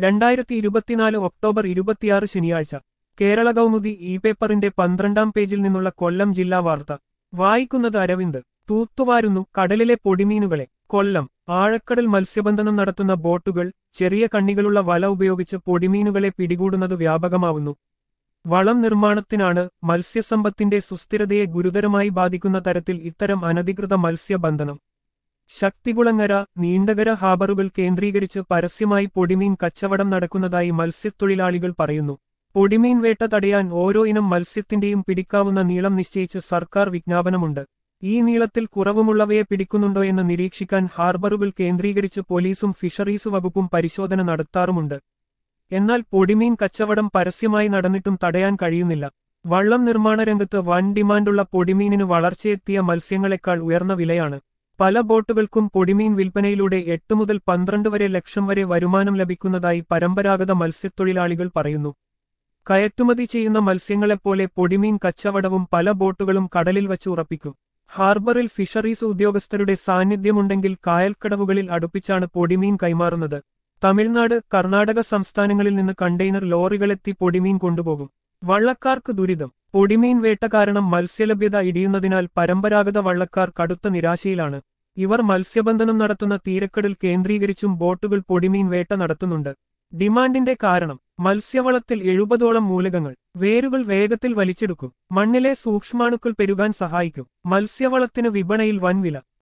രണ്ടായിരത്തി ഇരുപത്തിനാല് ഒക്ടോബർ ഇരുപത്തിയാറ് ശനിയാഴ്ച കേരള കൗമുദി ഇ പേപ്പറിന്റെ പന്ത്രണ്ടാം പേജിൽ നിന്നുള്ള കൊല്ലം ജില്ലാ വാർത്ത വായിക്കുന്നത് അരവിന്ദ് തൂത്തുവാരുന്നു കടലിലെ പൊടിമീനുകളെ കൊല്ലം ആഴക്കടൽ മത്സ്യബന്ധനം നടത്തുന്ന ബോട്ടുകൾ ചെറിയ കണ്ണികളുള്ള വല ഉപയോഗിച്ച് പൊടിമീനുകളെ പിടികൂടുന്നത് വ്യാപകമാവുന്നു വളം നിർമ്മാണത്തിനാണ് മത്സ്യസമ്പത്തിന്റെ സുസ്ഥിരതയെ ഗുരുതരമായി ബാധിക്കുന്ന തരത്തിൽ ഇത്തരം അനധികൃത മത്സ്യബന്ധനം ശക്തികുളങ്ങര നീണ്ടകര ഹാബറുകൾ കേന്ദ്രീകരിച്ച് പരസ്യമായി പൊടിമീൻ കച്ചവടം നടക്കുന്നതായി മത്സ്യത്തൊഴിലാളികൾ പറയുന്നു പൊടിമീൻ വേട്ട തടയാൻ ഓരോ ഇനം മത്സ്യത്തിന്റെയും പിടിക്കാവുന്ന നീളം നിശ്ചയിച്ച് സർക്കാർ വിജ്ഞാപനമുണ്ട് ഈ നീളത്തിൽ കുറവുമുള്ളവയെ പിടിക്കുന്നുണ്ടോ എന്ന് നിരീക്ഷിക്കാൻ ഹാർബറുകൾ കേന്ദ്രീകരിച്ച് പോലീസും ഫിഷറീസ് വകുപ്പും പരിശോധന നടത്താറുമുണ്ട് എന്നാൽ പൊടിമീൻ കച്ചവടം പരസ്യമായി നടന്നിട്ടും തടയാൻ കഴിയുന്നില്ല വള്ളം നിർമ്മാണ രംഗത്ത് വൻ ഡിമാൻഡുള്ള പൊടിമീനിന് വളർച്ചയെത്തിയ മത്സ്യങ്ങളെക്കാൾ ഉയർന്ന വിലയാണ് പല ബോട്ടുകൾക്കും പൊടിമീൻ വിൽപ്പനയിലൂടെ എട്ട് മുതൽ പന്ത്രണ്ട് വരെ ലക്ഷം വരെ വരുമാനം ലഭിക്കുന്നതായി പരമ്പരാഗത മത്സ്യത്തൊഴിലാളികൾ പറയുന്നു കയറ്റുമതി ചെയ്യുന്ന മത്സ്യങ്ങളെപ്പോലെ പൊടിമീൻ കച്ചവടവും പല ബോട്ടുകളും കടലിൽ വച്ച് ഉറപ്പിക്കും ഹാർബറിൽ ഫിഷറീസ് ഉദ്യോഗസ്ഥരുടെ സാന്നിധ്യമുണ്ടെങ്കിൽ കായൽക്കടവുകളിൽ അടുപ്പിച്ചാണ് പൊടിമീൻ കൈമാറുന്നത് തമിഴ്നാട് കർണാടക സംസ്ഥാനങ്ങളിൽ നിന്ന് കണ്ടെയ്നർ ലോറികളെത്തി പൊടിമീൻ കൊണ്ടുപോകും വള്ളക്കാർക്ക് ദുരിതം പൊടിമീൻ വേട്ട കാരണം മത്സ്യലഭ്യത ഇടിയുന്നതിനാൽ പരമ്പരാഗത വള്ളക്കാർ കടുത്ത നിരാശയിലാണ് ഇവർ മത്സ്യബന്ധനം നടത്തുന്ന തീരക്കടൽ കേന്ദ്രീകരിച്ചും ബോട്ടുകൾ പൊടിമീൻ വേട്ട നടത്തുന്നുണ്ട് ഡിമാൻഡിന്റെ കാരണം മത്സ്യവളത്തിൽ എഴുപതോളം മൂലകങ്ങൾ വേരുകൾ വേഗത്തിൽ വലിച്ചെടുക്കും മണ്ണിലെ സൂക്ഷ്മാണുക്കൾ പെരുകാൻ സഹായിക്കും മത്സ്യവളത്തിന് വിപണിയിൽ വൻവില